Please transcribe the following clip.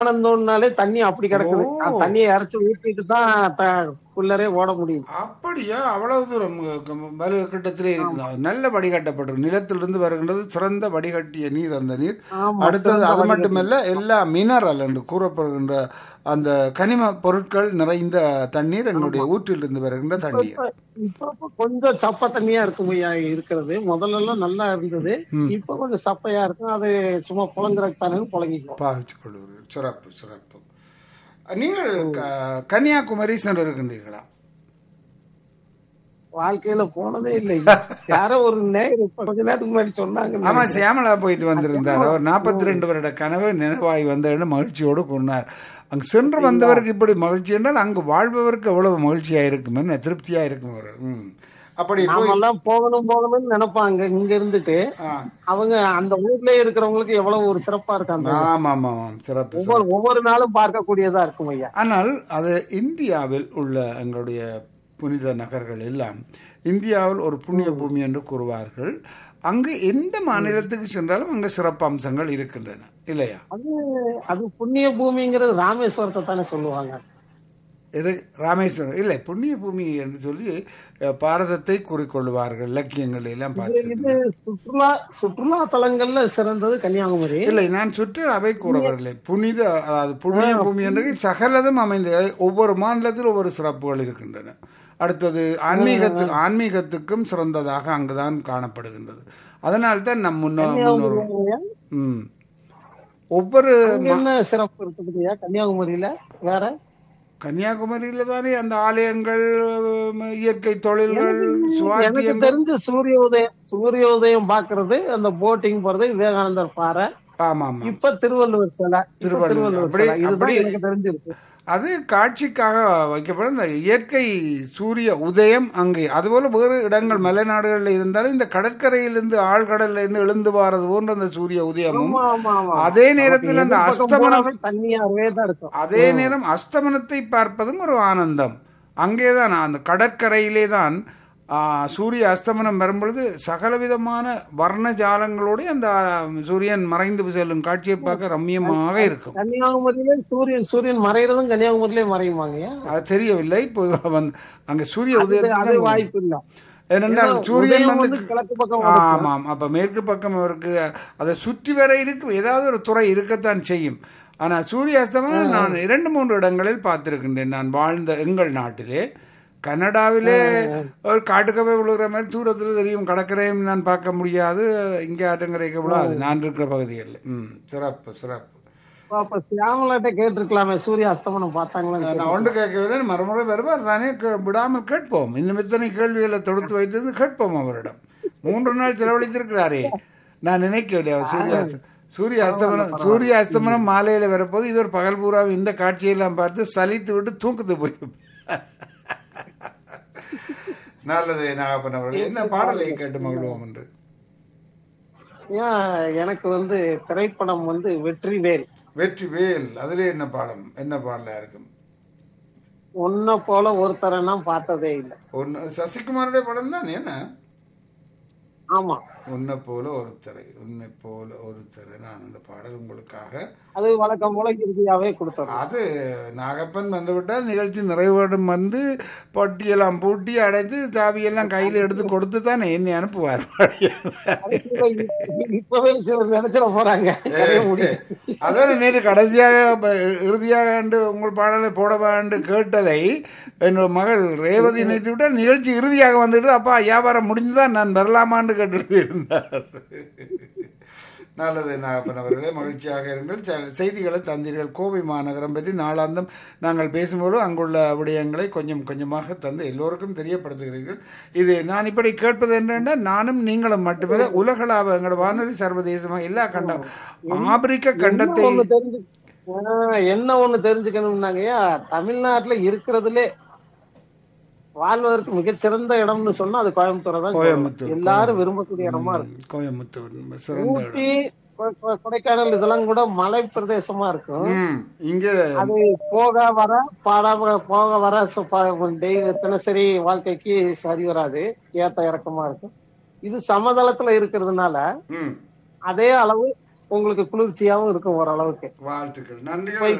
ஆனந்தம்னாலே தண்ணி அப்படி கிடக்குது ஓ. அந்த தண்ணியை இறைச்சு ஊற்றிட்டு தான் த- புல்லரே ஓட முடியும் அப்படியா அவ்வளவு தூரம் வலு கிட்டத்திலே இருக்கு நல்ல வடிகட்டப்பட்டிருக்கு நிலத்திலிருந்து வருகின்றது சிறந்த வடிகட்டிய நீர் அந்த நீர் ஆமா, அடுத்தது சிறந்த அது வடிகட்டி. மட்டுமல்ல எல்லா மினரல் என்று கூறப்படுகின்ற அந்த கனிம பொருட்கள் நிறைந்த தண்ணீர் எங்களுடைய ஊற்றிலிருந்து வருகின்ற தண்ணீர் இப்ப இப்ப இப்ப கொஞ்சம் சப்ப தண்ணியா இருக்கும் ஐயா இருக்கிறது முதல்ல எல்லாம் நல்லா இருந்தது இப்ப கொஞ்சம் சப்பையா இருக்கும் அது சும்மா புழங்குறதுக்கு தானே புழங்கிக்கும் பாவிச்சு கொள்வீர்கள் சிறப்பு சிறப்பு நீங்கள் க- கன்னியாகுமரி சென்றிருக்கின்றீர்களா வாழ்க்கையில போனதே இல்லை யாரோ ஒரு நேரம் இப்ப கொஞ்ச நேரத்துக்கு முன்னாடி சொன்னாங்க ஆமா சியாமலா போயிட்டு வந்திருந்தார் அவர் நாற்பத்தி ரெண்டு வருட கனவு நினைவாய் வந்தேன்னு மகிழ்ச்சியோடு கூறினார் அங்கு சென்று வந்தவருக்கு இப்படி மகிழ்ச்சி என்றால் அங்கு வாழ்பவருக்கு எவ்வளவு மகிழ்ச்சியா இருக்கும் என்ன திருப்தியா இருக்கும் அவர் ம். அப்படி போய் நாமெல்லாம் போகணும் போகணும்னு நினைப்பாங்க இங்க இருந்துட்டு ஆ. அவங்க அந்த ஊர்லயே இருக்கிறவங்களுக்கு எவ்வளவு ஒரு சிறப்பா இருக்கு அந்த ஆமா ஆமா ஆமாம் சிறப்பு சிறப்பு. ஒவ்வொரு ஒவ்வொரு நாளும் பார்க்கக்கூடியதா இருக்கும் ஐயா ஆனால் அது இந்தியாவில் உள்ள எங்களுடைய புனித நகர்கள் எல்லாம் இந்தியாவில் ஒரு புண்ணிய பூமி என்று கூறுவார்கள் அங்கு எந்த மாநிலத்துக்கு சென்றாலும் அங்கு சிறப்பு அம்சங்கள் இருக்கின்றன இல்லையா அது அது புண்ணிய பூமிங்கிறது ராமேஸ்வரத்தை தானே சொல்லுவாங்க இது ராமேஸ்வரம் இல்லை புண்ணிய பூமி என்று சொல்லி அஹ், பாரதத்தை கூறிக்கொள்வார்கள் இலக்கியங்கள் எல்லாம் பார்த்து இது சுற்றுலா சுற்றுலா தலங்கள்ல சிறந்தது கன்னியாகுமரி இல்லை நான் சுற்றுலாவை கூறவில்லை புனித அதாவது புண்ணிய பூமி என்று சகலதும் அமைந்த ஒவ்வொரு மாநிலத்தில் ஒவ்வொரு சிறப்புகள் இருக்கின்றன அடுத்தது ஆன்மீகத்து ஆன்மீகத்துக்கும் சிறந்ததாக அங்குதான் காணப்படுகின்றது அதனால்தான் நம் முன்னோ முன்னோர் ம் ஒவ்வொரு அங்க என்ன சிறப்பு இருக்குது ஐயா கன்னியாகுமரியில வேற கன்னியாகுமரியில தானே அந்த ஆலயங்கள் உம், இயற்கை தொழில்கள் எனக்கு சுவாத்தியங்கள் தெரிஞ்சு சூரிய உதயம் சூரிய உதயம் பாக்குறது அந்த போட்டிங் போறது விவேகானந்தர் பாறை ஆமா ஆமா இப்ப திருவள்ளுவர் சிலை இப்ப திருவள்ளுவர். திருவள்ளுவர் அப்படி- சிலை இதுதான் அப்படி- எனக்கு தெரிஞ்சிருக்கு அது காட்சிக்காக வைக்கப்படும் இந்த இயற்கை சூரிய உதயம் அங்கே அதுபோல வேறு இடங்கள் மலைநாடுகளில் இருந்தாலும் இந்த கடற்கரையிலிருந்து ஆழ்கடல்ல இருந்து எழுந்து வாரது போன்ற அந்த சூரிய உதயமும் ஆமா ஆமா ஆமா அதே நேரத்தில் அந்த எந்த பக்கம் அஸ்தமனம் போனாலும் தண்ணியாவே தான் இருக்கும் அதே நேரம் அஸ்தமனத்தை பார்ப்பதும் ஒரு ஆனந்தம் அங்கேதான் அந்த கடற்கரையிலே தான் ஆ, சூரிய அஸ்தமனம் வரும்பொழுது சகலவிதமான வர்ண ஜாலங்களோடு அந்த ஆ, சூரியன் மறைந்து செல்லும் காட்சியை பார்க்க ரம்மியமாக இருக்கும் கன்னியாகுமரியில சூரியன் சூரியன் மறைறதும் கன்னியாகுமரியிலே மறையுமாங்க அது தெரியவில்லை இப்போ வந்து அங்க சூரிய அது உதயத்தில் வாய்ப்பு இல்ல ஏனென்றால் ஏன்னா சூரியன் உதயம் வந்து வந்து கிழக்கு பக்கம் வரும். ஆமாம் அப்ப மேற்கு பக்கம் அவருக்கு அதை சுற்றி வர இருக்கு ஏதாவது ஒரு துறை இருக்கத்தான் செய்யும் ஆனால் சூரிய அஸ்தமனம் நான் இரண்டு மூன்று இடங்களில் பார்த்திருக்கின்றேன் நான் வாழ்ந்த எங்கள் நாட்டிலே கனடாவிலே ஒரு காட்டுக்கவே விழுகிற மாதிரி தூரத்தில் தெரியும் கடற்கரையும் நான் பார்க்க முடியாது இங்கே ஆற்றங்கரைக்கு விழாது நான் இருக்கிற பகுதிகளில் ம் சிறப்பு சிறப்பு அப்ப சியாமலாட்ட கேட்டிருக்கலாமே சூரிய அஸ்தமனம் பார்த்தாங்களா நான் ஒன்று கேட்கவில்லை மறுமுறை வருவார் தானே கே- விடாமல் கேட்போம் இன்னும் இத்தனை கேள்விகளை தொடுத்து வைத்திருந்து கேட்போம் அவரிடம் மூன்று நாள் செலவழித்திருக்கிறாரே நான் நினைக்கவில்லை அவர் சூரிய அஸ்த- சூரிய அஸ்தமனம் சூரிய அஸ்தமனம் மாலையில வரப்போது இவர் பகல் பூரா இந்த காட்சியெல்லாம் பார்த்து சலித்து விட்டு தூக்கத்து போய் நல்லது நாகப்பன் அவர்கள் என்ன பாடலை கேட்டு மகிழ்வோம் என்று ஏன் எனக்கு வந்து திரைப்படம் வந்து வெற்றி வேல் வெற்றி வேல் அதிலே என்ன பாடம் என்ன பாடலா இருக்கும் உன்னை போல ஒருத்தரை நான் பார்த்ததே இல்லை ஒன்று சசிகுமாருடைய படம் தான் என்ன ஆமா உன்னை போல ஒருத்தரை உன்னை போல ஒருத்தரை நான் அந்த பாடல் உங்களுக்காக அது வழக்கம் போல இறுதியாவே கொடுத்தோம் அது நாகப்பன் வந்துவிட்டால் நிகழ்ச்சி நிறைவேடும் வந்து பொட்டியெல்லாம் பூட்டி அடைத்து சாவியெல்லாம் கையில் எடுத்து கொடுத்து தான் என்னை அனுப்புவார் இப்பவே சிலர் நினைச்சிட போறாங்க கதையை முடியும். அதான் நேற்று கடைசியாக ப- இறுதியாக கண்டு உங்கள் பாடலை போட வேண்டு கேட்டதை என்னோட மகள் ரேவதி நினைத்து விட்டால் நிகழ்ச்சி இறுதியாக வந்துட்டு அப்பா வியாபாரம் முடிஞ்சுதான் நான் வரலாமான்னு கேட்டுட்டு இருந்தார் நல்லது நாகப்பன் அவர்களே மகிழ்ச்சியாக இருங்கள் செ- செய்திகளை தந்தீர்கள் கோவை மாநகரம் பற்றி நாளாந்தம் நாங்கள் பேசும்போது அங்குள்ள விடயங்களை கொஞ்சம் கொஞ்சமாக தந்து எல்லோருக்கும் தெரியப்படுத்துகிறீர்கள் இது நான் இப்படி கேட்பது என்னென்றால் நானும் நீங்களும் மட்டுமே உலகளாவ எங்களோட வானொலி சர்வதேசமாக எல்லா கண்டம் ஆப்பிரிக்க கண்டத்தை என்ன ஒண்ணு தெரிஞ்சு ஆ, என்ன ஒண்ணு தெரிஞ்சுக்கணும்னாங்கய்யா தமிழ்நாட்டுல இருக்கிறதுலே வாழ்வதற்கு மிகச்சிறந்த இடம்னு சொன்னா அது கோயம்புத்தூரை தான் கோயம்புத்தூர், சொல்லணும். எல்லாரும் விரும்பக்கூடிய இடமா இருக்கு கோயம்புத்தூர் சிறந்த இடம் ஊட்டி கொ- கொ- கொடைக்கானல் இதெல்லாம் கூட மலை பிரதேசமா இருக்கும் ம், இங்கே அது போக வர பாடாம போக வர சு- ப- டெய்லி தினசரி வாழ்க்கைக்கு சரி வராது ஏத்த இறக்கமா இருக்கும் இது சமதளத்துல இருக்கிறதுனால ம், அதே அளவு உங்களுக்கு குளிர்ச்சியாவும் இருக்கும் ஓரளவுக்கு வாழ்த்துக்கள் நன்றிகள் போய்